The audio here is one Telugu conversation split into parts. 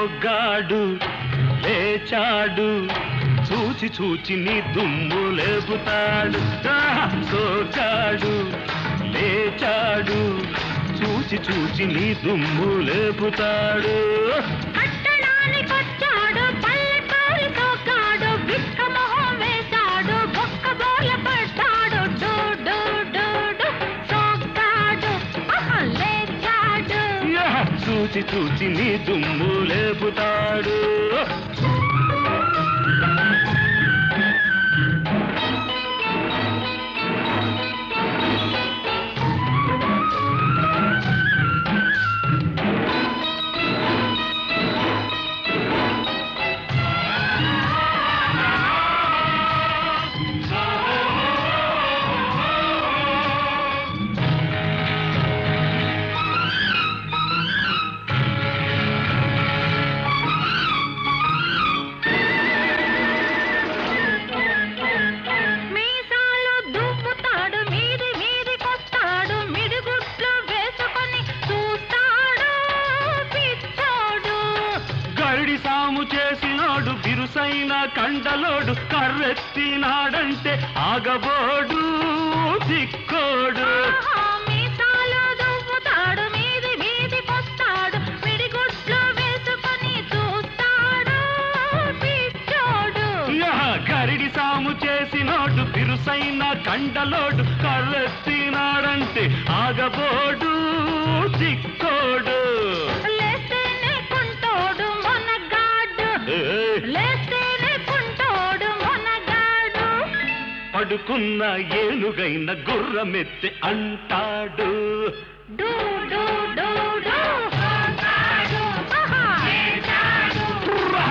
సోగ్గాడు లేచాడు చూచి చూచి నీ దుమ్ము లేపుతాడు ఆహా! సోగ్గాడు లేచాడు చూచి చూచి నీ దుమ్ము లేపుతాడు పట్టణానికొచ్చాడు పల్లెటూరి తోకాడు బిక్క మొహం వేశాడు బొక్క బోల పడ్డాడు డూ డూ డూ డూ సోగ్గాడు ఆహా, లేచాడు యా! చూచి చూచి నీ దుమ్ము లేపుతాడు మీసాలు దువ్వుతాడు మీది మీదికొస్తాడు మిడిగుట్లు వేసుకొని చూస్తాడు పిచ్చోడు గరిడి సాము చేసినాడు బిరుసైన కండలోడు కర్రెత్తినాడంటే ఆగబోడు దిక్కోడు ఆహా, మీసాలు దువ్వుతాడు మీది మీదికొస్తాడు మిడిగుట్లు వేసుకొని చూస్తాడు పిచ్చోడు యా! గరిడి సాము చేసినాడు బిరుసైన కండలోడు కర్రెత్తినాడంటే ఆగబోడు దిక్కోడు లేస్తేనే కుంటోడు మొనగాడు ఏయ్! లేస్తేనే కుంటోడు మొనగాడు పడుకున్న ఏనుగైన గుర్రమెత్తి అంటాడు డూ డూ డూ డూ ఆహా. "ఉర్రా!"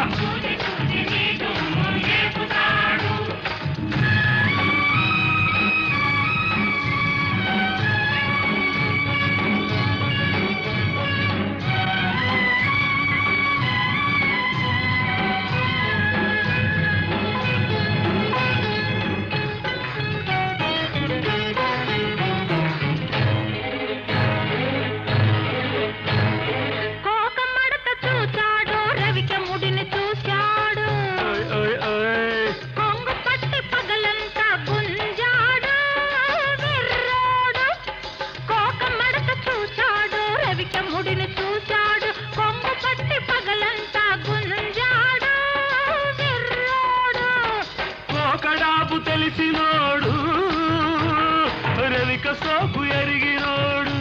కోక మడత చూచాడు రవిక ముడిని చూశాడు ఓయ్, ఓయ్, ఓయ్. కొంగు పట్టి పగలంతా గుంజాడు వెర్రోడు కోక మడత చూశాడు రవిక ముడిని చూశాడు కొంగు పట్టి పగలంతా గుంజాడు వెర్రోడు కోకడాపు తెలిసినోడు రవిక సోపు ఎరిగినోడు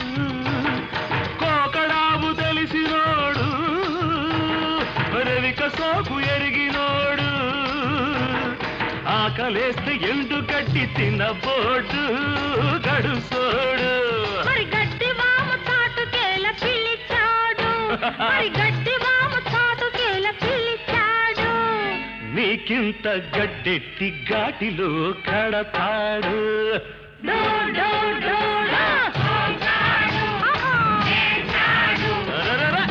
కోకడాపు తెలిసినోడు రవిక సోపు ఎరిగినోడు ఆకలేస్తే ఎండు కట్టి తినబోడు గడుసోడు మరి గడ్డి వాము చాటుకేల పిలిచాడు మరి గడ్డి వాము చాటుకేల పిలిచాడు నీకింత గడ్డెట్టి ఘాటిలో కడతాడు డో డో డో డో. ఆహా. అరరర.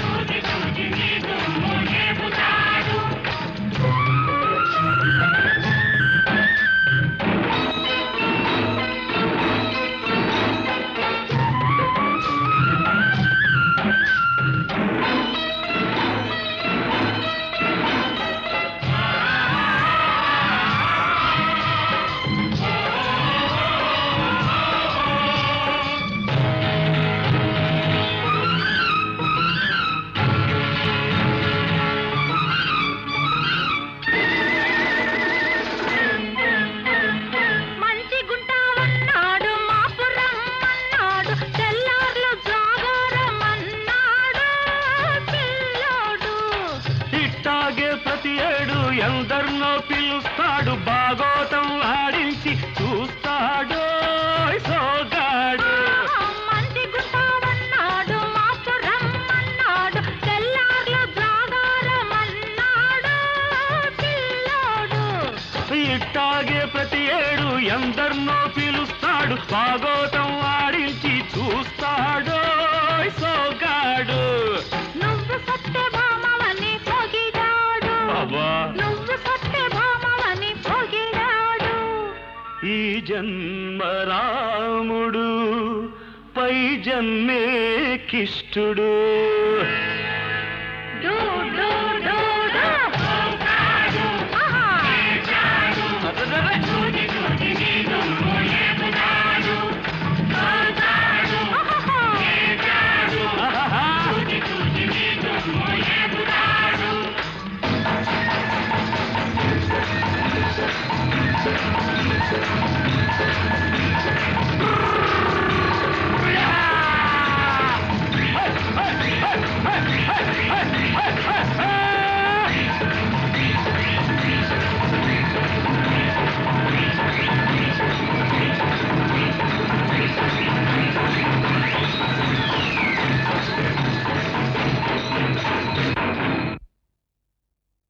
మంచి గుంటావన్నాడు మాపురం అన్నాడు తెల్లార్లు జాగారం అన్నాడు పిల్లోడు ఇట్టాగే ప్రతి ఏడు ఎందరినో పిలుస్తాడు బాగోతం ఆడించి చూస్తాడు సోగాడు ఆహా, మంచి గుంటావన్నాడు మాపురం అన్నాడు తెల్లార్లు జాగారం అన్నాడు పిల్లోడు ఇట్టాగే ప్రతి ఏడు ఎందరినో పిలుస్తాడు బాగోతం ఆడించి చూస్తాడు సోగాడు నువ్వు సత్యభామవని పొగిడాడు అబ్బా నువ్వు సత్యభామవని పొగిడాడు ఈ జన్మ రాముడు పై జన్మే కిష్టుడు డూ డూ